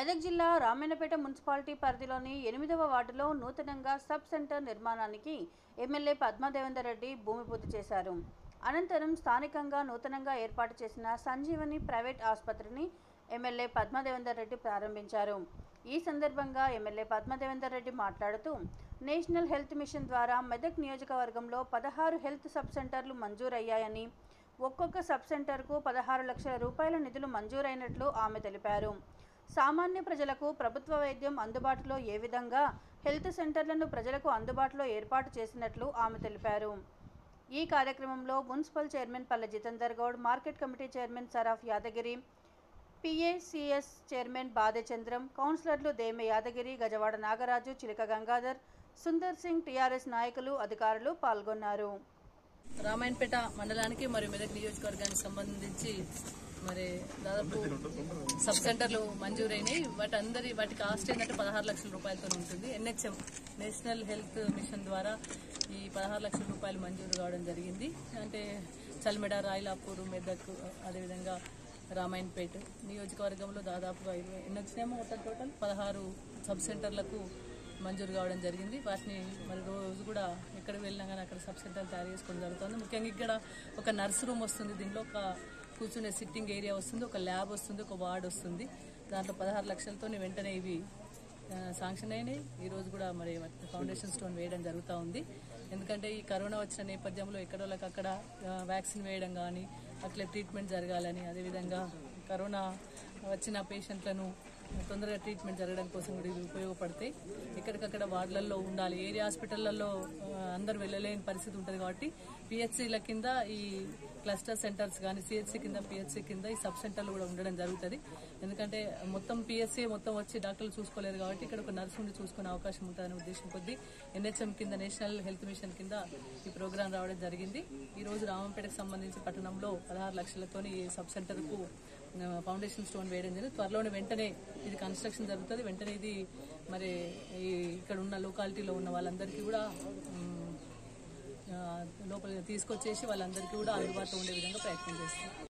మెదక్ జిల్లా రామాయణపేట మున్సిపాలిటీ పరిధిలోని ఎనిమిదవ వార్డులో నూతనంగా సబ్ సెంటర్ నిర్మాణానికి ఎమ్మెల్యే పద్మాదేవేందర్ రెడ్డి భూమి పూజ చేశారు అనంతరం స్థానికంగా నూతనంగా ఏర్పాటు చేసిన సంజీవని ప్రైవేట్ ఆసుపత్రిని ఎమ్మెల్యే పద్మాదేవేందర్ రెడ్డి ప్రారంభించారు ఈ సందర్భంగా ఎమ్మెల్యే పద్మదేవేందర్ రెడ్డి మాట్లాడుతూ నేషనల్ హెల్త్ మిషన్ ద్వారా మెదక్ నియోజకవర్గంలో పదహారు హెల్త్ సబ్ సెంటర్లు మంజూరయ్యాయని ఒక్కొక్క సబ్ సెంటర్కు పదహారు లక్షల రూపాయల నిధులు మంజూరైనట్లు ఆమె తెలిపారు సామాన్య ప్రజలకు ప్రభుత్వ వైద్యం అందుబాటులో ఏ విధంగా హెల్త్ సెంటర్లను ప్రజలకు అందుబాటులో ఏర్పాటు చేసినట్లు ఆమె తెలిపారు ఈ కార్యక్రమంలో municipal chairman Palle Jithender Goud market committee chairman Saraf Yadagiri PACS chairman Badhachandram కౌన్సిలర్లు దేమె యాదగిరి గజవాడ నాగరాజు చిలక గంగాధర్ సుందర్ సింగ్ టీఆర్ఎస్ నాయకులు అధికారులు పాల్గొన్నారు రామాయణపేట మండలానికి మరియు మెదక్ నియోజకవర్గానికి సంబంధించి మరి దాదాపు సబ్ సెంటర్లు మంజూరైనాయి వాటి అందరి వాటి కాస్ట్ ఏంటంటే పదహారు లక్షల రూపాయలతో ఉంటుంది ఎన్హెచ్ఎం నేషనల్ హెల్త్ మిషన్ ద్వారా ఈ పదహారు లక్షల రూపాయలు మంజూరు కావడం జరిగింది అంటే చల్మెడ రాయలాపూర్ మెదక్ అదేవిధంగా రామాయణపేట నియోజకవర్గంలో దాదాపుగా ఇరవై ఎన్ని వచ్చినాయేమో మొత్తం టోటల్ పదహారు సబ్ సెంటర్లకు మంజూరు కావడం జరిగింది వాటిని మరి రోజు కూడా ఎక్కడికి వెళ్ళినా కానీ అక్కడ సబ్ సెంటర్ తయారు చేసుకోవడం జరుగుతుంది ముఖ్యంగా ఇక్కడ ఒక నర్స్ రూమ్ వస్తుంది దీనిలో ఒక కూర్చునే సిట్టింగ్ ఏరియా వస్తుంది ఒక ల్యాబ్ వస్తుంది ఒక వార్డ్ వస్తుంది దాంట్లో పదహారు లక్షలతో వెంటనే ఇవి ఆ, శాంక్షన్ అయినాయి ఈ రోజు కూడా మరి వాటికి ఫౌండేషన్ స్టోన్ వేయడం జరుగుతూ ఉంది ఎందుకంటే ఈ కరోనా వచ్చిన నేపథ్యంలో ఎక్కడోళ్ళకి అక్కడ ఆ, వ్యాక్సిన్ వేయడం కానీ అట్లా ట్రీట్మెంట్ జరగాలని అదేవిధంగా కరోనా వచ్చిన పేషెంట్లను తొందరగా ట్రీట్మెంట్ జరగడం కోసం కూడా ఇవి ఉపయోగపడతాయి ఎక్కడికక్కడ వార్డులలో ఉండాలి ఏరియా హాస్పిటళ్లలో ఆ, అందరు వెళ్ళలేని పరిస్థితి ఉంటుంది కాబట్టి పిహెచ్సిల కింద ఈ క్లస్టర్ సెంటర్స్ కానీ సిహెచ్సి కింద పిహెచ్సి కింద ఈ సబ్ సెంటర్లు కూడా ఉండడం జరుగుతుంది ఎందుకంటే మొత్తం పిహెచ్సి మొత్తం వచ్చి డాక్టర్లు చూసుకోలేరు కాబట్టి ఇక్కడ ఒక నర్సు ఉండి చూసుకునే అవకాశం ఉంటుందనే ఉద్దేశం కొద్దీ ఎన్హెచ్ఎం కింద నేషనల్ హెల్త్ మిషన్ కింద ఈ ప్రోగ్రాం రావడం జరిగింది ఈ రోజు రామంపేటకు సంబంధించి పట్టణంలో పదహారు లక్షలతోని ఈ సబ్ సెంటర్కు ఆ, ఫౌండేషన్ స్టోన్ వేయడం జరిగింది త్వరలోనే వెంటనే ఇది కన్స్ట్రక్షన్ జరుగుతుంది వెంటనే ఇది మరి ఈ ఇక్కడ ఉన్న లొకాలిటీలో ఉన్న వాళ్ళందరికీ కూడా ఉమ్, ఆ, లోపల తీసుకొచ్చేసి వాళ్ళందరికీ కూడా అందుబాటులో ఉండే విధంగా ప్రయత్నం చేస్తాం